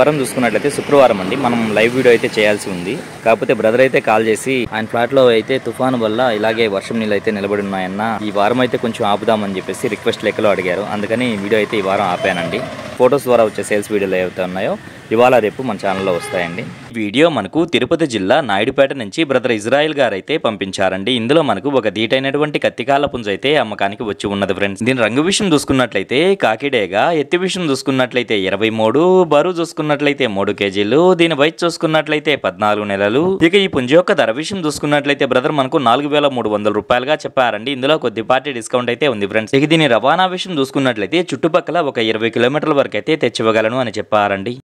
వారం చూసుకున్నట్లయితే శుక్రవారం అండి మనం లైవ్ వీడియో అయితే చేయాల్సి ఉంది కాకపోతే బ్రదర్ అయితే కాల్ చేసి ఆయన ఫ్లాట్ లో అయితే తుఫాను వల్ల ఇలాగే వర్షం నీళ్ళు అయితే నిలబడి ఉన్నాయన్న ఈ వారం అయితే కొంచెం ఆపుదామని చెప్పేసి రిక్వెస్ట్ లెక్కలో అడిగారు అందుకని ఈ వీడియో అయితే ఈ వారం ఆపానండి ఫొటోస్ ద్వారా వచ్చే సేల్స్ వీడియోలు ఏవైతే ఉన్నాయో ఇవాళ రేపు మన ఛానల్లో వస్తాయండి వీడియో మనకు తిరుపతి జిల్లా నాయుడుపేట నుంచి బ్రదర్ ఇజ్రాయెల్ గారు అయితే పంపించారండి ఇందులో మనకు ఒక దీటైనటువంటి కత్తికాల పుంజ అయితే అమ్మకానికి వచ్చి ఉన్నది ఫ్రెండ్స్ దీని రంగు విషయం చూసుకున్నట్లయితే కాకిడేగా ఎత్తి విషయం చూసుకున్నట్లయితే ఇరవై మూడు బరువు చూసుకున్నట్లయితే మూడు కేజీలు దీని వయసు చూసుకున్నట్లయితే పద్నాలుగు నెలలు ఇక ఈ పుంజ యొక్క ధర విషయం చూసుకున్నట్లయితే బ్రదర్ మనకు నాలుగు వేల మూడు వందల రూపాయలుగా చెప్పారండి ఇందులో కొద్దిపాటి డిస్కౌంట్ అయితే ఉంది ఫ్రెండ్స్ ఇక దీని రవాణా విషయం చూసుకున్నట్లయితే చుట్టుపక్కల ఒక ఇరవై కిలోమీటర్ల వరకు అయితే తెచ్చివ్వగలను అని చెప్పారండి